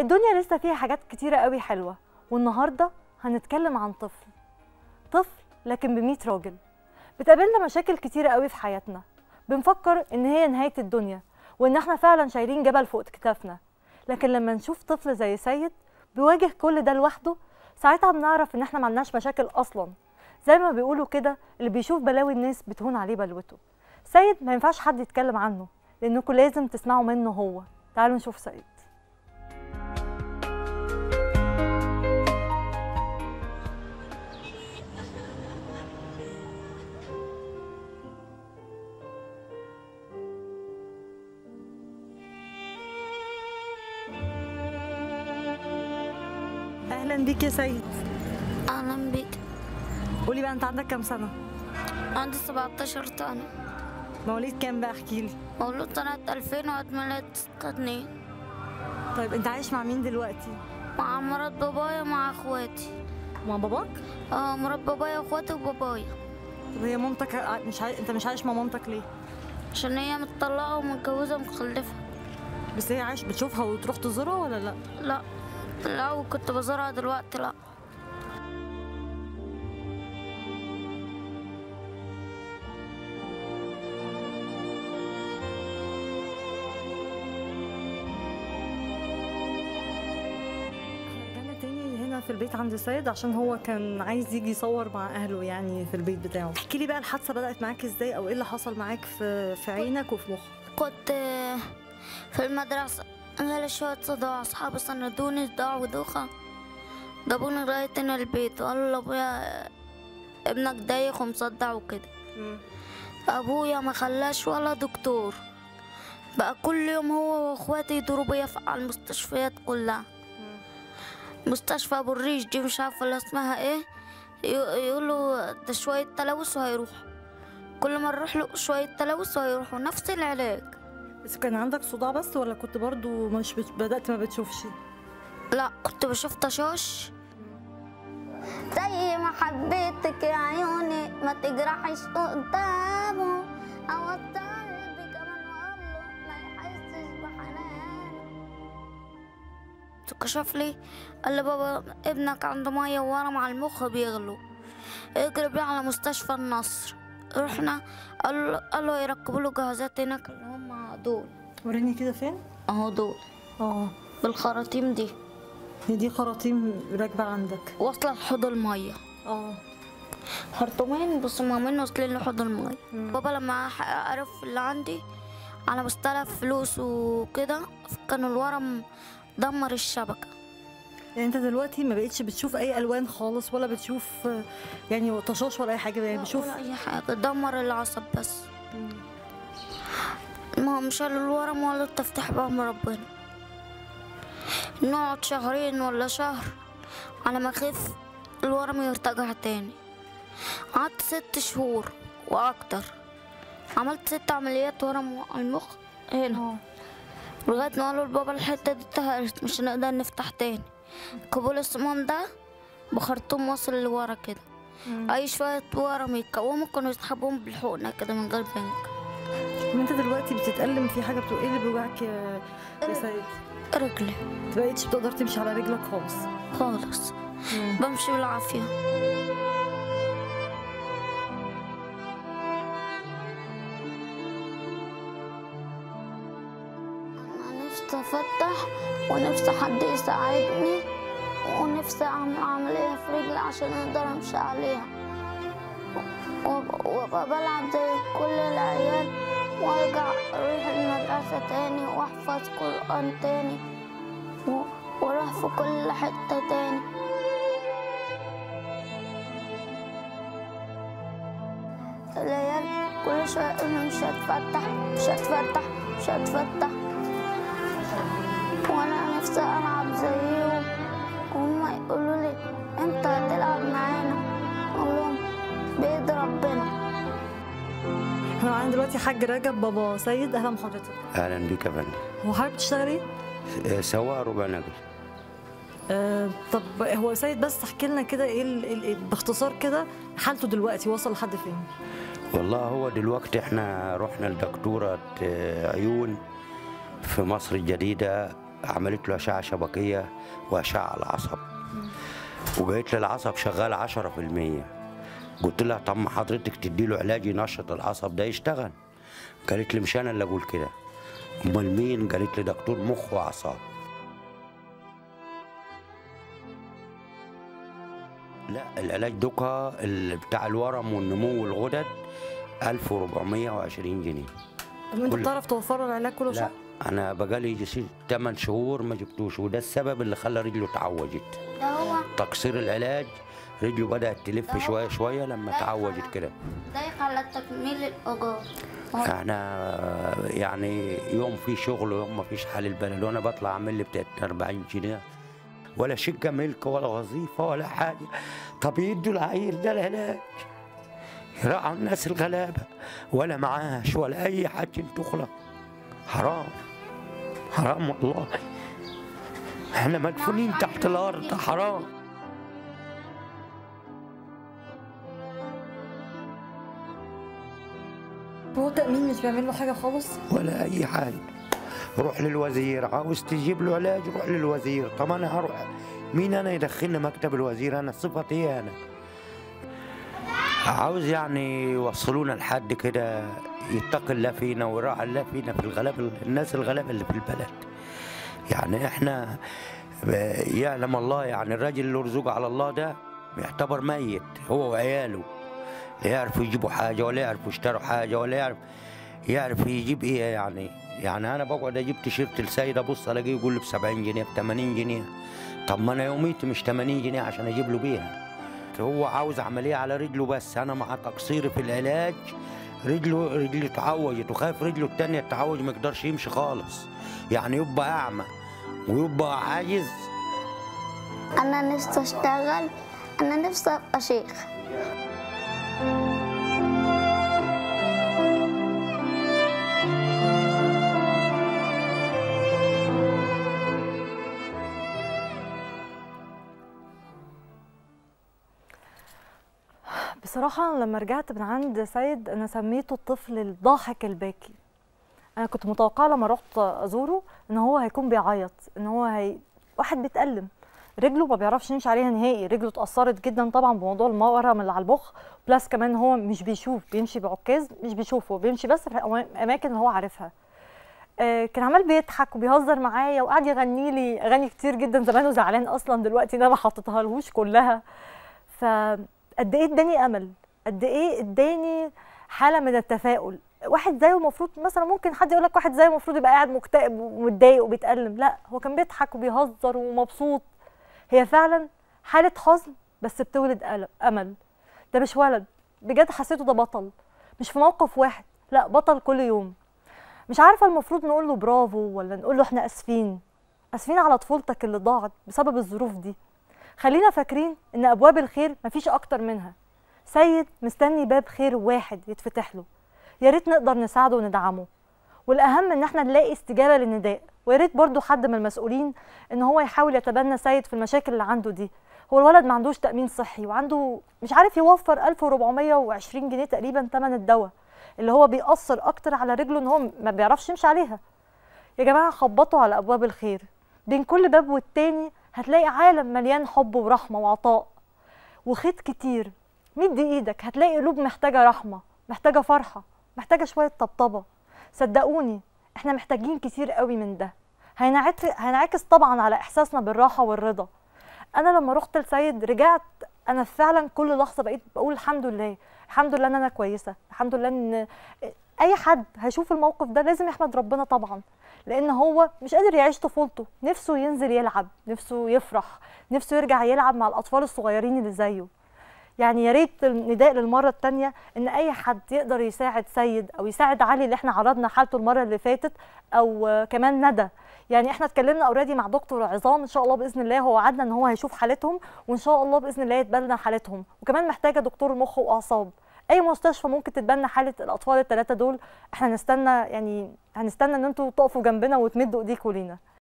الدنيا لسه فيها حاجات كتيرة قوي حلوة والنهاردة هنتكلم عن طفل طفل لكن بمية راجل بتقابلنا مشاكل كتيرة قوي في حياتنا بنفكر إن هي نهاية الدنيا وإن احنا فعلا شايلين جبل فوق كتافنا لكن لما نشوف طفل زي سيد بيواجه كل ده لوحده ساعتها بنعرف إن احنا معندناش مشاكل أصلا زي ما بيقولوا كده اللي بيشوف بلاوي الناس بتهون عليه بلوته سيد ما ينفعش حد يتكلم عنه لأنكم لازم تسمعوا منه هو تعالوا نشوف سيد اهلا بيك يا سيد أهلا بك قولي بقى انت عندك كام سنه عندي 17 سنة مواليد كام بقى احكي لي مولود سنة 2000 وعيد ميلاد 6 اتنين طيب انت عايش مع مين دلوقتي مع مرات بابايا ومع اخواتي مع باباك اه مرات بابايا واخواتي وبابايا طب هي مامتك ع- مش عاي... انت مش عايش مع مامتك ليه عشان هي متطلقة ومتجوزة ومخلفة بس هي عايش بتشوفها وتروح تزورها ولا لا لا لا وكنت بزورها دلوقتي لا رجعنا تاني هنا في البيت عند سيد عشان هو كان عايز يجي يصور مع اهله يعني في البيت بتاعه احكي لي بقى الحادثه بدات معاك ازاي او ايه اللي حصل معاك في في عينك وفي مخك كنت آه، في المدرسة جالي شوية صداع أصحابي سندوني صداع ودوخة جابوني لغاية هنا البيت وقالوا لأبويا آه، ابنك دايخ ومصدع وكده ابويا ما خلاش ولا دكتور بقى كل يوم هو واخواتي يدوروا بيا في- على المستشفيات كلها مستشفى ابو الريش دي مش عارفه اللي اسمها ايه ي- يقولوا ده شويه تلوث وهيروح كل ما نروح له شويه تلوث وهيروحوا نفس العلاج بس كان عندك صداع بس ولا كنت برضو مش بت... بدات ما بتشوفش لا كنت بشوف طشاش زي ما حبيتك يا عيوني ما تجرحش قدامه او الطالب كمان واقول له ما يحسش بحنانه كشف لي قال لي بابا ابنك عنده ميه وورم على المخ بيغلو اجري بيه على مستشفى النصر رحنا قالوا قالوا يركبوا له جهازات هناك اللي هم دول وريني كده فين اهو دول اه بالخراطيم دي هي دي خراطيم راكبه عندك واصله لحوض الميه اه خرطومين بس مامين واصلين لحوض الميه بابا لما ح- عرف اللي عندي على مستلف فلوس وكده كان الورم دمر الشبكه يعني انت دلوقتي ما بقتش بتشوف اي الوان خالص ولا بتشوف آه، يعني طشاش ولا اي حاجه يعني بتشوف ولا اي حاجه دمر العصب بس ما هم شالوا الورم ولا التفتيح بقى من ربنا نقعد شهرين ولا شهر على ما خف الورم يرتجع تاني قعدت ست شهور واكتر عملت ست عمليات ورم على المخ هنا اه لغاية ما قالوا لبابا الحتة دي اتهرت مش هنقدر نفتح تاني قبول الصمام ده بخرطوم واصل لورا كده أي شوية ورم يتكوموا كانوا يسحبوهم بالحقنة كده من غير بنك انت دلوقتي بتتألم في حاجه بتقول ايه اللي بيوجعك يا يا سيد رجلي ما بقتش بتقدر تمشي على رجلك خالص خالص بمشي بالعافية أنا نفسي أفتح ونفسي حد يساعدني ونفسي أعمل عملية في رجلي عشان أقدر أمشي عليها وأبقى وأبقى بلعب زي كل العيال وأرجع أروح المدرسة تاني وأحفظ قرآن تاني و- وأروح في كل حتة تاني العيال كل شوية يقولوا مش هتفتح مش هتفتح مش هتفتح وأنا نفسي ألعب زيهم وهما يقولوا لي أنت هتلعب معانا أقول لهم بإيد ربنا احنا معانا دلوقتي حاج رجب بابا سيد اهلا بحضرتك اهلا بك يا فندم هو حضرتك بتشتغل ايه؟ آه، سواق ربع نقل آه طب هو سيد بس احكي لنا كده ايه ال- ال- ال- باختصار كده حالته دلوقتي وصل لحد فين؟ والله هو دلوقتي احنا رحنا لدكتورة آه، عيون في مصر الجديدة عملت له اشعه شبكيه واشعه على العصب وجايت لي العصب شغال 10% قلت لها طب ما حضرتك تدي له علاج ينشط العصب ده يشتغل قالت لي مش انا اللي اقول كده امال مين قالت لي دكتور مخ واعصاب لا العلاج دوكا ال- بتاع الورم والنمو والغدد 1420 جنيه طب انت كل- بتعرف توفر العلاج كل لا شهر؟ انا بقالي يجي 8 شهور ما جبتوش وده السبب اللي خلى رجله اتعوجت ده هو تقصير العلاج رجله بدأت تلف شوية شوية لما اتعوجت كده ضايق على تكميل الإيجار هو احنا يعني يوم في شغل ويوم ما فيش حال البلد وانا بطلع اعمل لي بتاع 40 جنيه ولا شقه ملك ولا وظيفه ولا حاجه طب يدوا العيل ده العلاج يرعوا الناس الغلابه ولا معاش ولا اي حاجه تخلق حرام حرام والله احنا مدفونين تحت الارض حرام هو التأمين مش بيعمل له حاجة خالص؟ ولا اي حاجه روح للوزير عاوز تجيب له علاج روح للوزير طب انا هروح مين انا يدخلني مكتب الوزير انا صفتي ايه انا عاوز يعني يوصلونا لحد كده يتقي الله فينا ويراعي الله فينا في الغلابه الناس الغلابه اللي في البلد يعني احنا ب- يعلم الله يعني الراجل اللي رزقه على الله ده يعتبر ميت هو وعياله لا يعرفوا يجيبوا حاجه ولا يعرفوا يشتروا حاجه ولا يعرف يعرف يجيب ايه يعني يعني انا بقعد اجيب تيشيرت السيد ابص الاقيه يقول لي ب 70 جنيه ب 80 جنيه طب ما انا يوميتي مش 80 جنيه عشان اجيب له بيها هو عاوز عمليه على رجله بس انا مع تقصيري في العلاج رجله رجلي اتعوجت وخايف رجله التانية تتعوج ما يقدرش يمشي خالص يعني يبقى اعمى ويبقى عاجز أنا نفسي أشتغل أنا نفسي أبقى شيخ بصراحة لما رجعت من عند سيد أنا سميته الطفل الضاحك الباكي أنا كنت متوقعة لما رحت أزوره إن هو هيكون بيعيط إن هو هي واحد بيتألم رجله ما بيعرفش يمشي عليها نهائي رجله اتأثرت جدا طبعا بموضوع المورم اللي على المخ بلس كمان هو مش بيشوف بيمشي بعكاز مش بيشوف هو بيمشي بس في الأماكن اللي هو عارفها آه، كان عمال بيضحك وبيهزر معايا وقعد يغني لي اغاني كتير جدا زمانه زعلان اصلا دلوقتي ان انا ما حطيتها لهوش كلها فقد ايه اداني امل قد ايه اداني حاله من التفاؤل واحد زيه المفروض مثلا ممكن حد يقول لك واحد زيه المفروض يبقى قاعد مكتئب ومتضايق وبيتألم لا هو كان بيضحك وبيهزر ومبسوط هي فعلا حاله حزن بس بتولد أل- امل ده مش ولد بجد حسيته ده بطل مش في موقف واحد لا بطل كل يوم مش عارفه المفروض نقول له برافو ولا نقول له احنا اسفين اسفين على طفولتك اللي ضاعت بسبب الظروف دي خلينا فاكرين ان ابواب الخير مفيش اكتر منها سيد مستني باب خير واحد يتفتح له يا ريت نقدر نساعده وندعمه والاهم ان احنا نلاقي استجابه للنداء ويا ريت برضه حد من المسؤولين ان هو يحاول يتبنى سيد في المشاكل اللي عنده دي هو الولد ما عندوش تامين صحي وعنده مش عارف يوفر 1420 جنيه تقريبا ثمن الدواء اللي هو بيأثر اكتر على رجله ان هو ما بيعرفش يمشي عليها يا جماعه خبطوا على ابواب الخير بين كل باب والتاني هتلاقي عالم مليان حب ورحمه وعطاء وخيط كتير مد ايدك هتلاقي قلوب محتاجه رحمه محتاجه فرحه محتاجه شويه طبطبه صدقوني احنا محتاجين كتير قوي من ده هينعكس هينعكس طبعا على احساسنا بالراحه والرضا انا لما رحت لسيد رجعت انا فعلا كل لحظه بقيت بقول الحمد لله الحمد لله ان انا كويسه الحمد لله ان اي حد هيشوف الموقف ده لازم يحمد ربنا طبعا لان هو مش قادر يعيش طفولته نفسه ينزل يلعب نفسه يفرح نفسه يرجع يلعب مع الاطفال الصغيرين اللي زيه يعني يا ريت النداء للمره الثانيه ان اي حد يقدر يساعد سيد او يساعد علي اللي احنا عرضنا حالته المره اللي فاتت او آه، كمان ندى يعني احنا اتكلمنا اوريدي مع دكتور عظام ان شاء الله باذن الله هو وعدنا ان هو هيشوف حالتهم وان شاء الله باذن الله يتبنى حالتهم وكمان محتاجه دكتور مخ واعصاب اي مستشفى ممكن تتبنى حاله الاطفال الثلاثه دول احنا هنستنى يعني هنستنى ان انتوا تقفوا جنبنا وتمدوا ايديكم لينا